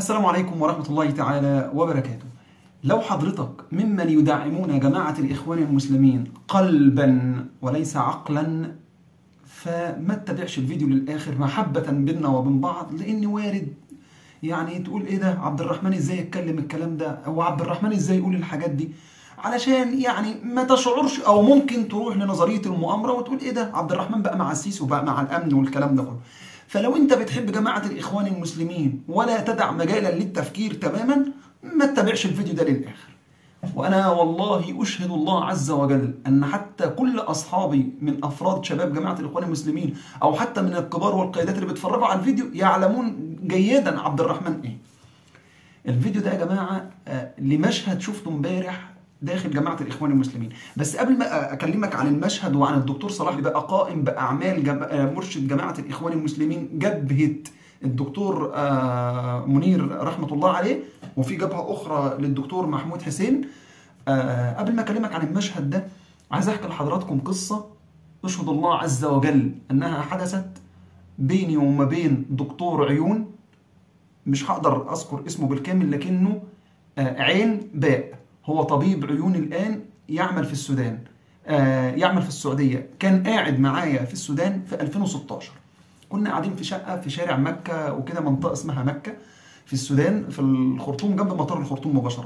السلام عليكم ورحمة الله تعالى وبركاته لو حضرتك ممن يدعمون جماعة الإخوان المسلمين قلبا وليس عقلا فما تتابعش الفيديو للآخر محبة بيننا وبين بعض لأن وارد يعني تقول إيه ده عبد الرحمن إزاي يتكلم الكلام ده أو عبد الرحمن إزاي يقول الحاجات دي علشان يعني ما تشعرش او ممكن تروح لنظريه المؤامره وتقول ايه ده عبد الرحمن بقى مع السيسي وبقى مع الامن والكلام ده كله فلو انت بتحب جماعه الاخوان المسلمين ولا تدع مجالا للتفكير تماما ما تتابعش الفيديو ده للاخر وانا والله اشهد الله عز وجل ان حتى كل اصحابي من افراد شباب جماعه الاخوان المسلمين او حتى من الكبار والقيادات اللي بيتفرجوا على الفيديو يعلمون جيدا عبد الرحمن ايه الفيديو ده يا جماعه آه، لمشهد شفته امبارح داخل جماعه الاخوان المسلمين بس قبل ما اكلمك عن المشهد وعن الدكتور صلاح اللي بقى قائم باعمال جم... آه، مرشد جماعه الاخوان المسلمين جبهه الدكتور آه، منير رحمه الله عليه وفي جبهه اخرى للدكتور محمود حسين آه، قبل ما اكلمك عن المشهد ده عايز احكي لحضراتكم قصه اشهد الله عز وجل انها حدثت بيني وما بين دكتور عيون مش هقدر اذكر اسمه بالكامل لكنه آه، عين باء هو طبيب عيون الان يعمل في السودان آه، يعمل في السعوديه كان قاعد معايا في السودان في 2016 كنا قاعدين في شقه في شارع مكه وكده منطقه اسمها مكه في السودان في الخرطوم جنب مطار الخرطوم مباشره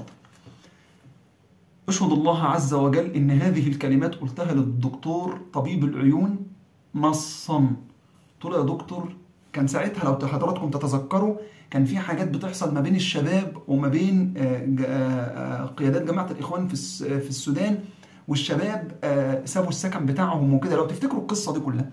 اشهد الله عز وجل ان هذه الكلمات قلتها للدكتور طبيب العيون نصا قلت له يا دكتور كان ساعتها لو حضراتكم تتذكروا كان في حاجات بتحصل ما بين الشباب وما بين آه، ج- آه، آه، قيادات جماعه الاخوان في الس- في السودان والشباب آه، سابوا السكن بتاعهم وكده لو تفتكروا القصه دي كلها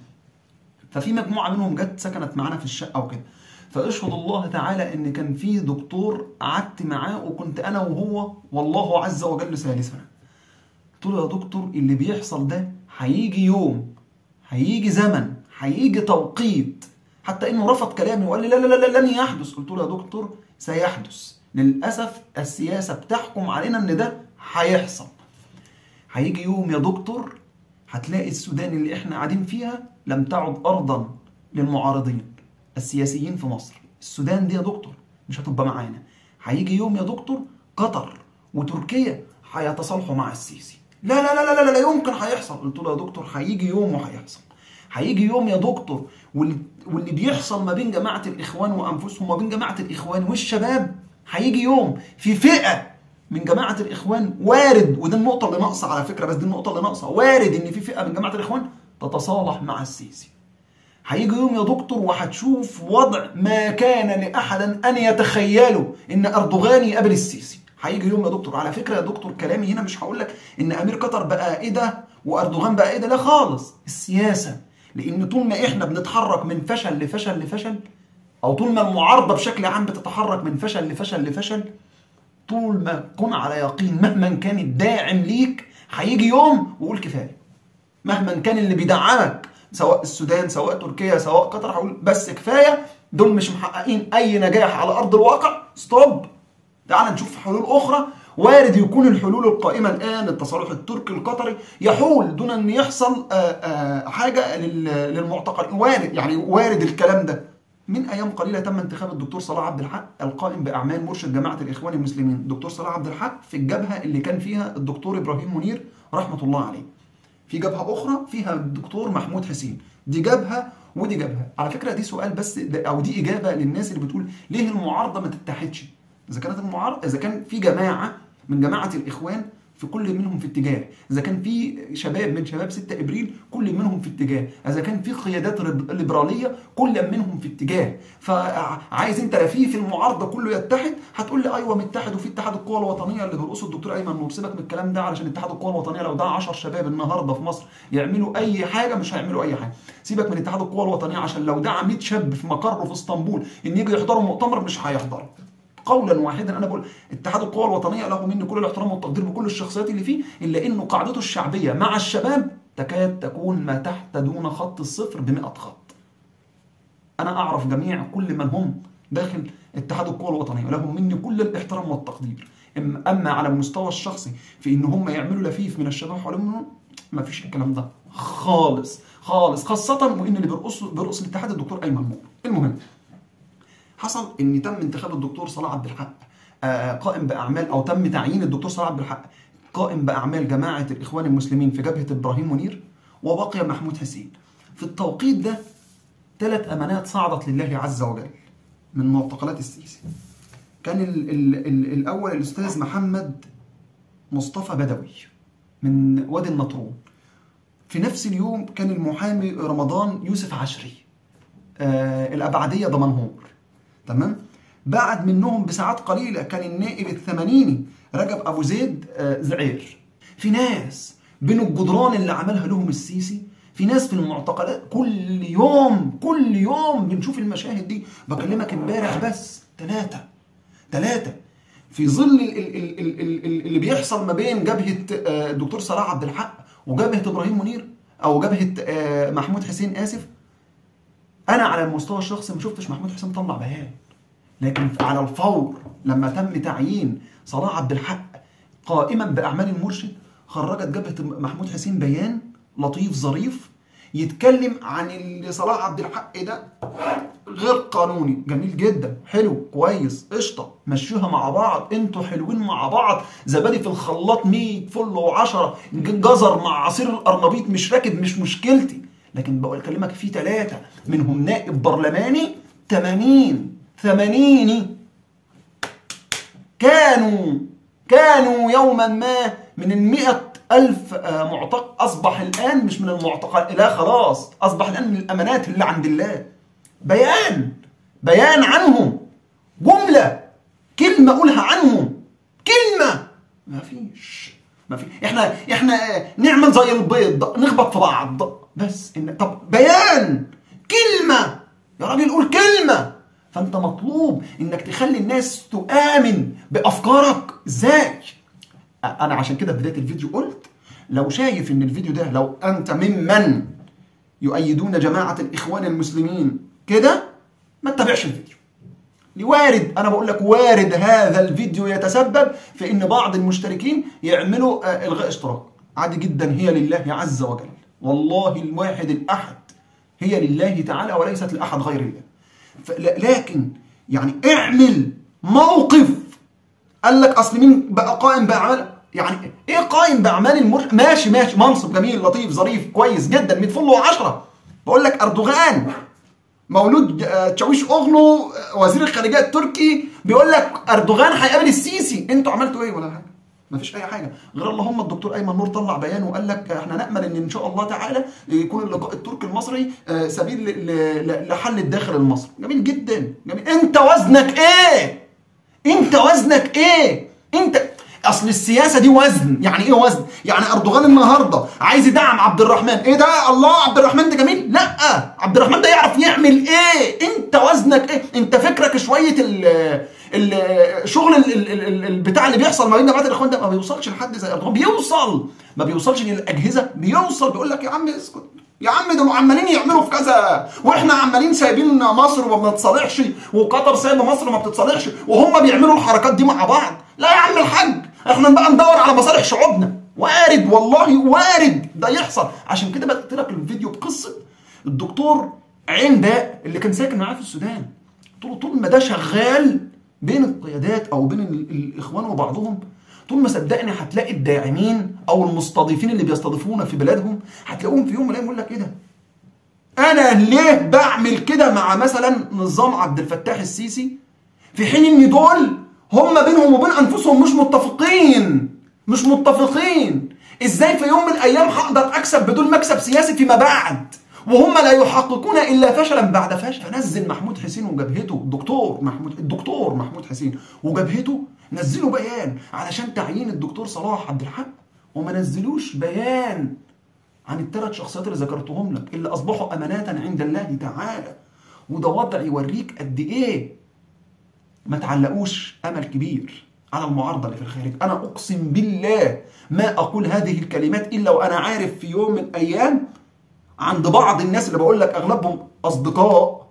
ففي مجموعه منهم جت سكنت معانا في الشقه وكده فاشهد الله تعالى ان كان في دكتور قعدت معاه وكنت انا وهو والله عز وجل ثالثنا قلت له يا دكتور اللي بيحصل ده هيجي يوم هيجي زمن هيجي توقيت حتى انه رفض كلامي وقال لي لا لا لا لا لن يحدث قلت له يا دكتور سيحدث للاسف السياسه بتحكم علينا ان ده هيحصل هيجي يوم يا دكتور هتلاقي السودان اللي احنا قاعدين فيها لم تعد ارضا للمعارضين السياسيين في مصر السودان دي يا دكتور مش هتبقى معانا هيجي يوم يا دكتور قطر وتركيا هيتصالحوا مع السيسي لا لا لا لا لا, لا يمكن هيحصل قلت له يا دكتور هيجي يوم وهيحصل هيجي يوم يا دكتور واللي, واللي بيحصل ما بين جماعه الاخوان وانفسهم وما بين جماعه الاخوان والشباب هيجي يوم في فئه من جماعه الاخوان وارد ودي النقطه اللي ناقصه على فكره بس دي النقطه اللي ناقصه وارد ان في فئه من جماعه الاخوان تتصالح مع السيسي هيجي يوم يا دكتور وهتشوف وضع ما كان لاحد ان يتخيله ان اردوغان يقابل السيسي هيجي يوم يا دكتور على فكره يا دكتور كلامي هنا مش هقول لك ان امير قطر بقى ايه ده واردوغان بقى ايه ده لا خالص السياسه لان طول ما احنا بنتحرك من فشل لفشل لفشل او طول ما المعارضه بشكل عام بتتحرك من فشل لفشل لفشل طول ما كن على يقين مهما كان الداعم ليك هيجي يوم وقول كفايه مهما كان اللي بيدعمك سواء السودان سواء تركيا سواء قطر هقول بس كفايه دول مش محققين اي نجاح على ارض الواقع ستوب تعال نشوف حلول اخرى وارد يكون الحلول القائمه الان التصالح التركي القطري يحول دون ان يحصل آه، آه، حاجه لل- للمعتقل وارد يعني وارد الكلام ده من ايام قليله تم انتخاب الدكتور صلاح عبد الحق القائم باعمال مرشد جماعه الاخوان المسلمين الدكتور صلاح عبد الحق في الجبهه اللي كان فيها الدكتور ابراهيم منير رحمه الله عليه في جبهه اخرى فيها الدكتور محمود حسين دي جبهه ودي جبهه على فكره دي سؤال بس ده او دي اجابه للناس اللي بتقول ليه المعارضه ما تتحدش اذا كانت المعارضه اذا كان في جماعه من جماعه الاخوان في كل منهم في اتجاه اذا كان في شباب من شباب 6 ابريل كل منهم في اتجاه اذا كان في قيادات رب- ليبراليه كل منهم في اتجاه فعايز انت لفيف المعارضه كله يتحد هتقول لي ايوه متحد وفي اتحاد القوى الوطنيه اللي بيرقصه الدكتور ايمن نور سيبك من الكلام ده علشان اتحاد القوى الوطنيه لو ده 10 شباب النهارده في مصر يعملوا اي حاجه مش هيعملوا اي حاجه سيبك من اتحاد القوى الوطنيه عشان لو دعا 100 شاب في مقره في اسطنبول ان يجوا يحضروا مؤتمر مش هيحضروا قولا واحدا انا بقول اتحاد القوى الوطنيه له مني كل الاحترام والتقدير بكل الشخصيات اللي فيه الا انه قاعدته الشعبيه مع الشباب تكاد تكون ما تحت دون خط الصفر ب 100 خط. انا اعرف جميع كل من هم داخل اتحاد القوى الوطنيه ولهم مني كل الاحترام والتقدير أم- اما على المستوى الشخصي في ان هم يعملوا لفيف من الشباب حواليهم ما فيش الكلام ده خالص خالص خاصه وان اللي بيرقص بيرقص الاتحاد الدكتور ايمن نور المهم حصل ان تم انتخاب الدكتور صلاح عبد الحق آه، قائم باعمال او تم تعيين الدكتور صلاح عبد الحق قائم باعمال جماعه الاخوان المسلمين في جبهه ابراهيم منير وبقي محمود حسين في التوقيت ده ثلاث امانات صعدت لله عز وجل من معتقلات السيسي كان ال ال ال الاول الاستاذ محمد مصطفى بدوي من وادي النطرون في نفس اليوم كان المحامي رمضان يوسف عشري آه الأبعدية دمنهور تمام بعد منهم بساعات قليلة كان النائب الثمانيني رجب أبو زيد آه زعير في ناس بين الجدران اللي عملها لهم السيسي في ناس في المعتقلات كل يوم كل يوم بنشوف المشاهد دي بكلمك امبارح بس ثلاثة ثلاثة في ظل ال- ال- ال- ال- ال- ال- اللي بيحصل ما بين جبهة آه، الدكتور صلاح عبد الحق وجبهة إبراهيم منير أو جبهة آه، محمود حسين آسف أنا على المستوى الشخصي ما شفتش محمود حسين طلع بيان لكن على الفور لما تم تعيين صلاح عبد الحق قائما بأعمال المرشد خرجت جبهة محمود حسين بيان لطيف ظريف يتكلم عن اللي صلاح عبد الحق ده غير قانوني جميل جدا حلو كويس قشطه مشوها مع بعض انتوا حلوين مع بعض زبادي في الخلاط 100 فل و10 جزر مع عصير القرنبيط مش راكب مش مشكلتي لكن بقول كلمك في ثلاثه منهم نائب برلماني 80 80 كانوا كانوا يوما ما من المئة ألف آه، معتق أصبح الآن مش من المعتقل لا خلاص أصبح الآن من الأمانات اللي عند الله بيان بيان عنهم جملة كلمة أقولها عنهم كلمة ما فيش ما في احنا احنا نعمل زي البيض نخبط في بعض بس إن طب بيان كلمة يا راجل قول كلمة فانت مطلوب انك تخلي الناس تؤمن بافكارك ازاي انا عشان كده في بدايه الفيديو قلت لو شايف ان الفيديو ده لو انت ممن يؤيدون جماعه الاخوان المسلمين كده ما تتابعش الفيديو وارد انا بقول لك وارد هذا الفيديو يتسبب في ان بعض المشتركين يعملوا آه، الغاء اشتراك عادي جدا هي لله عز وجل والله الواحد الاحد هي لله تعالى وليست لاحد غير الله ف- لكن يعني اعمل موقف قال لك اصل مين بقى قائم باعمال يعني ايه قائم باعمال المر ماشي ماشي منصب جميل لطيف ظريف كويس جدا 100 فل و10 بقول لك اردوغان مولود آه، تشاويش اوغلو آه، وزير الخارجيه التركي بيقول لك اردوغان هيقابل السيسي انتوا عملتوا ايه ولا حاجه مفيش اي حاجه غير اللهم الدكتور ايمن نور طلع بيان وقال لك احنا نامل ان ان شاء الله تعالى يكون اللقاء التركي المصري آه، سبيل ل- ل- ل- لحل الداخل المصري جميل جدا جميل انت وزنك ايه انت وزنك ايه انت اصل السياسه دي وزن يعني ايه وزن يعني اردوغان النهارده عايز يدعم عبد الرحمن ايه ده الله عبد الرحمن ده جميل لا عبد الرحمن ده يعرف يعمل ايه انت وزنك ايه انت فكرك شويه ال ال- شغل ال- ال- ال- البتاع اللي بيحصل ما بين جماعات الاخوان ده ما بيوصلش لحد زي اردوغان بيوصل ما بيوصلش للاجهزه بيوصل بيقول لك يا عم اسكت يا عم دول عمالين يعملوا في كذا واحنا عمالين سايبين مصر وما بنتصالحش وقطر سايبه مصر وما بتتصالحش وهم بيعملوا الحركات دي مع بعض لا يا عم الحاج احنا بقى ندور على مصالح شعوبنا وارد والله وارد ده يحصل عشان كده بدات لك الفيديو بقصه الدكتور عين باء اللي كان ساكن معاه في السودان طول طول ما ده شغال بين القيادات او بين ال- الاخوان وبعضهم طول ما صدقني هتلاقي الداعمين او المستضيفين اللي بيستضيفونا في بلادهم هتلاقوهم في يوم من الايام يقول لك ايه ده انا ليه بعمل كده مع مثلا نظام عبد الفتاح السيسي في حين ان دول هم بينهم وبين انفسهم مش متفقين مش متفقين ازاي في يوم من الايام هقدر اكسب بدون مكسب سياسي فيما بعد وهم لا يحققون الا فشلا بعد فشل فنزل محمود حسين وجبهته الدكتور محمود الدكتور محمود حسين وجبهته نزلوا بيان علشان تعيين الدكتور صلاح عبد الحق وما نزلوش بيان عن الثلاث شخصيات اللي ذكرتهم لك اللي اصبحوا امانات عند الله تعالى وده وضع يوريك قد ايه ما تعلقوش امل كبير على المعارضه اللي في الخارج انا اقسم بالله ما اقول هذه الكلمات الا وانا عارف في يوم من الايام عند بعض الناس اللي بقول لك اغلبهم اصدقاء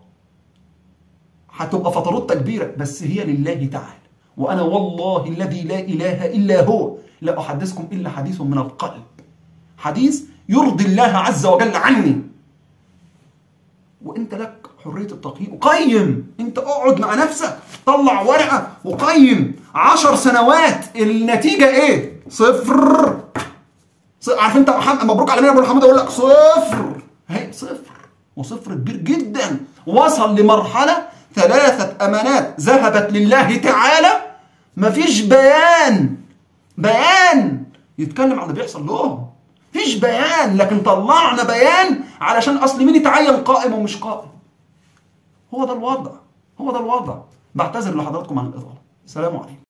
هتبقى فترات كبيره بس هي لله تعالى وانا والله الذي لا اله الا هو لا احدثكم الا حديث من القلب حديث يرضي الله عز وجل عني وانت لك حريه التقييم قيم انت اقعد مع نفسك طلع ورقه وقيم عشر سنوات النتيجه ايه صفر ص- عارف انت محمد مبروك على مين ابو محمد اقول لك صفر اهي صفر وصفر كبير جدا وصل لمرحله ثلاثه امانات ذهبت لله تعالى مفيش بيان بيان يتكلم عن اللي بيحصل لهم مفيش بيان لكن طلعنا بيان علشان اصل مين يتعين قائم ومش قائم هو ده الوضع هو ده الوضع بعتذر لحضراتكم عن الاطاله سلام عليكم